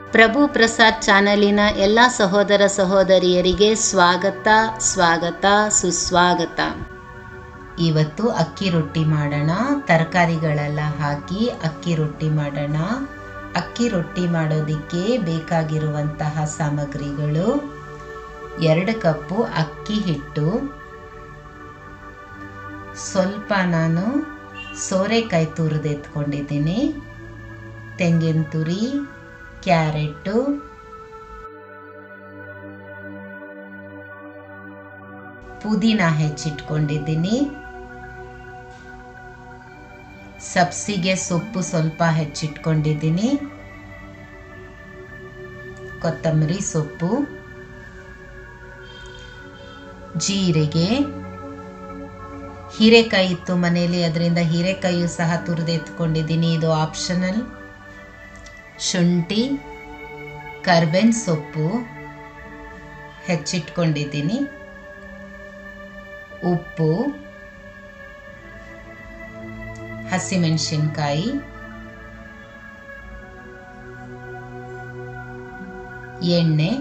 ಪ್ರಭು ಪ್ರಸಾದ್ ಚಾನಲಿನ ಎಲ್ಲ ಸಹೋದರ ಸಹೋದರಿಯರಿಗೆ ಸ್ವಾಗತ ಸ್ವಾಗತ ಸುಸ್ವಾಗತ ಇವತ್ತು ಅಕ್ಕಿ ರೊಟ್ಟಿ ಮಾಡೋಣ ತರಕಾರಿಗಳೆಲ್ಲ ಹಾಕಿ ಅಕ್ಕಿ ರೊಟ್ಟಿ ಮಾಡೋಣ ಅಕ್ಕಿ ರೊಟ್ಟಿ ಮಾಡೋದಕ್ಕೆ ಬೇಕಾಗಿರುವಂತಹ ಸಾಮಗ್ರಿಗಳು ಎರಡು ಕಪ್ಪು ಅಕ್ಕಿ ಹಿಟ್ಟು ಸ್ವಲ್ಪ ನಾನು ಸೋರೆಕಾಯಿ ತುರಿದು ಎತ್ಕೊಂಡಿದ್ದೀನಿ ತೆಂಗಿನ ತುರಿ ಕ್ಯಾರೆಟು ಪುದೀನ ಹೆಚ್ಚಿಟ್ಕೊಂಡಿದ್ದೀನಿ ಸಬ್ಸಿಗೆ ಸೊಪ್ಪು ಸ್ವಲ್ಪ ಹೆಚ್ಚಿಟ್ಕೊಂಡಿದ್ದೀನಿ ಕೊತ್ತಂಬರಿ ಸೊಪ್ಪು ಜೀರಿಗೆ ಹೀರೆಕಾಯಿ ಇತ್ತು ಮನೆಯಲ್ಲಿ ಅದರಿಂದ ಹೀರೆಕಾಯಿಯು ಸಹ ತುರಿದು ಎತ್ಕೊಂಡಿದ್ದೀನಿ ಇದು ಆಪ್ಷನಲ್ ಶುಂಠಿ ಕರ್ಬೇನ್ ಸೊಪ್ಪು ಹೆಚ್ಚಿಟ್ಕೊಂಡಿದ್ದೀನಿ ಉಪ್ಪು ಹಸಿಮೆಣಸಿನ್ಕಾಯಿ ಎಣ್ಣೆ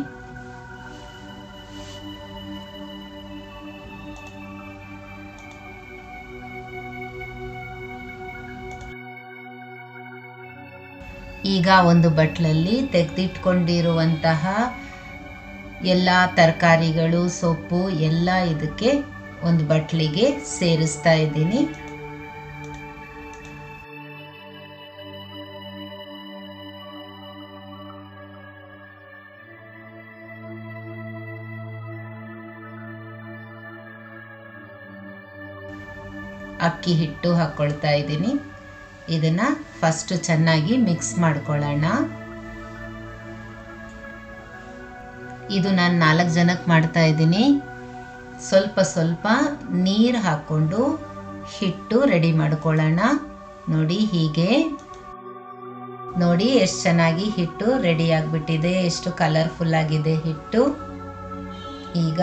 ಈಗ ಒಂದು ಬಟ್ಲಲ್ಲಿ ತೆಗೆದಿಟ್ಕೊಂಡಿರುವಂತಹ ಎಲ್ಲ ತರಕಾರಿಗಳು ಸೊಪ್ಪು ಎಲ್ಲ ಇದಕ್ಕೆ ಒಂದು ಬಟ್ಲಿಗೆ ಸೇರಿಸ್ತಾ ಇದ್ದೀನಿ ಅಕ್ಕಿ ಹಿಟ್ಟು ಹಾಕ್ಕೊಳ್ತಾ ಇದ್ದೀನಿ ಇದನ್ನ ಫಸ್ಟ್ ಚೆನ್ನಾಗಿ ಮಿಕ್ಸ್ ಮಾಡ್ಕೊಳ್ಳೋಣ ಇದು ನಾನು ನಾಲ್ಕು ಜನಕ್ಕೆ ಮಾಡ್ತಾ ಇದ್ದೀನಿ ಸ್ವಲ್ಪ ಸ್ವಲ್ಪ ನೀರು ಹಾಕ್ಕೊಂಡು ಹಿಟ್ಟು ರೆಡಿ ಮಾಡ್ಕೊಳ್ಳೋಣ ನೋಡಿ ಹೀಗೆ ನೋಡಿ ಎಷ್ಟು ಚೆನ್ನಾಗಿ ಹಿಟ್ಟು ರೆಡಿ ಆಗಿಬಿಟ್ಟಿದೆ ಎಷ್ಟು ಕಲರ್ಫುಲ್ ಆಗಿದೆ ಹಿಟ್ಟು ಈಗ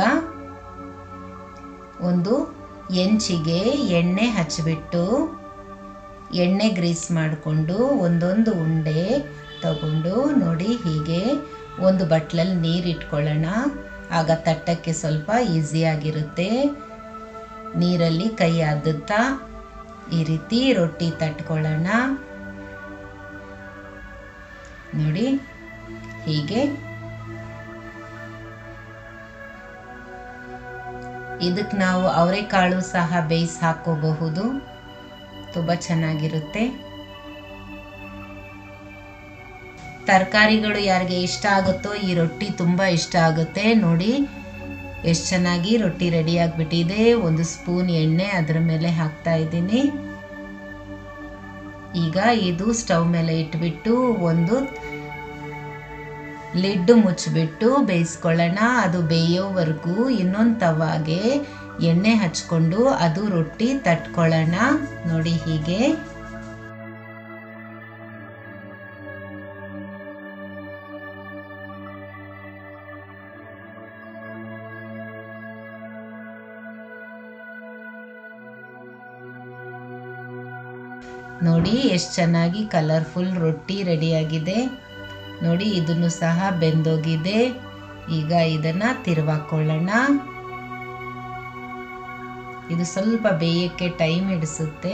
ಒಂದು ಎಂಚಿಗೆ ಎಣ್ಣೆ ಹಚ್ಚಿಬಿಟ್ಟು ಎಣ್ಣೆ ಗ್ರೀಸ್ ಮಾಡಿಕೊಂಡು ಒಂದೊಂದು ಉಂಡೆ ತಗೊಂಡು ನೋಡಿ ಹೀಗೆ ಒಂದು ಬಟ್ಲಲ್ಲಿ ನೀರು ಇಟ್ಕೊಳ್ಳೋಣ ಆಗ ತಟ್ಟಕ್ಕೆ ಸ್ವಲ್ಪ ಈಸಿಯಾಗಿರುತ್ತೆ ನೀರಲ್ಲಿ ಕೈ ಅದ್ದುತ್ತಾ ಈ ರೀತಿ ರೊಟ್ಟಿ ತಟ್ಕೊಳ್ಳೋಣ ನೋಡಿ ಹೀಗೆ ಇದಕ್ಕೆ ನಾವು ಅವರೆಕಾಳು ಸಹ ಬೇಯಿಸಿ ಹಾಕೋಬಹುದು ತುಂಬ ಚೆನ್ನಾಗಿರುತ್ತೆ ತರಕಾರಿಗಳು ಯಾರಿಗೆ ಇಷ್ಟ ಆಗುತ್ತೋ ಈ ರೊಟ್ಟಿ ತುಂಬ ಇಷ್ಟ ಆಗುತ್ತೆ ನೋಡಿ ಎಷ್ಟು ಚೆನ್ನಾಗಿ ರೊಟ್ಟಿ ರೆಡಿ ಆಗಿಬಿಟ್ಟಿದೆ ಒಂದು ಸ್ಪೂನ್ ಎಣ್ಣೆ ಅದರ ಮೇಲೆ ಹಾಕ್ತಾ ಇದ್ದೀನಿ ಈಗ ಇದು ಸ್ಟವ್ ಮೇಲೆ ಇಟ್ಬಿಟ್ಟು ಒಂದು ಲಿಡ್ ಮುಚ್ಚಿಬಿಟ್ಟು ಬೇಯಿಸ್ಕೊಳ್ಳೋಣ ಅದು ಬೇಯೋವರೆಗೂ ಇನ್ನೊಂದು ತವಾಗೆ ಎಣ್ಣೆ ಹಚ್ಕೊಂಡು ಅದು ರೊಟ್ಟಿ ತಟ್ಕೊಳ್ಳೋಣ ನೋಡಿ ಹೀಗೆ ನೋಡಿ ಎಷ್ಟು ಚೆನ್ನಾಗಿ ಕಲರ್ಫುಲ್ ರೊಟ್ಟಿ ರೆಡಿಯಾಗಿದೆ ನೋಡಿ ಇದನ್ನು ಸಹ ಬೆಂದೋಗಿದೆ ಈಗ ಇದನ್ನ ತಿರುವಾಕೊಳ್ಳೋಣ ಇದು ಸ್ವಲ್ಪ ಬೇಯಕ್ಕೆ ಟೈಮ್ ಹಿಡಿಸುತ್ತೆ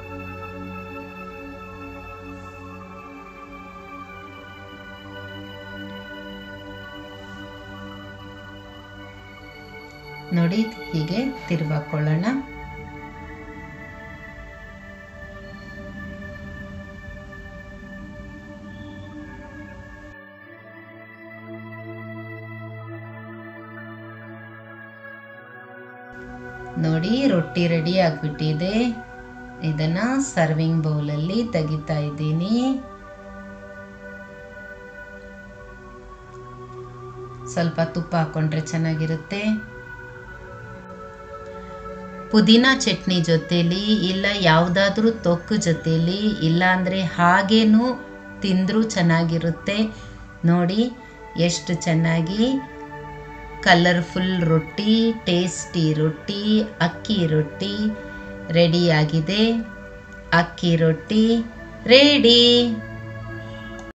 ನೋಡಿ ಹೀಗೆ ತಿರುವಾಕೊಳ್ಳೋಣ ನೋಡಿ ರೊಟ್ಟಿ ರೆಡಿ ಆಗಿಬಿಟ್ಟಿದೆ ಇದನ್ನ ಸರ್ವಿಂಗ್ ಬೌಲಲ್ಲಿ ತೆಗಿತಾ ಇದ್ದೀನಿ ಸ್ವಲ್ಪ ತುಪ್ಪ ಹಾಕೊಂಡ್ರೆ ಚೆನ್ನಾಗಿರುತ್ತೆ ಪುದೀನ ಚಟ್ನಿ ಜೊತೆಲಿ ಇಲ್ಲ ಯಾವುದಾದ್ರೂ ತೊಕ್ಕು ಜೊತೆಲಿ ಇಲ್ಲ ಅಂದರೆ ಹಾಗೇನೂ ತಿಂದರೂ ಚೆನ್ನಾಗಿರುತ್ತೆ ನೋಡಿ ಎಷ್ಟು ಚೆನ್ನಾಗಿ ಕಲರ್ಫುಲ್ ರೊಟ್ಟಿ ಟೇಸ್ಟಿ ರೊಟ್ಟಿ ಅಕ್ಕಿ ರೊಟ್ಟಿ ರೆಡಿಯಾಗಿದೆ ಅಕ್ಕಿ ರೊಟ್ಟಿ ರೆಡಿ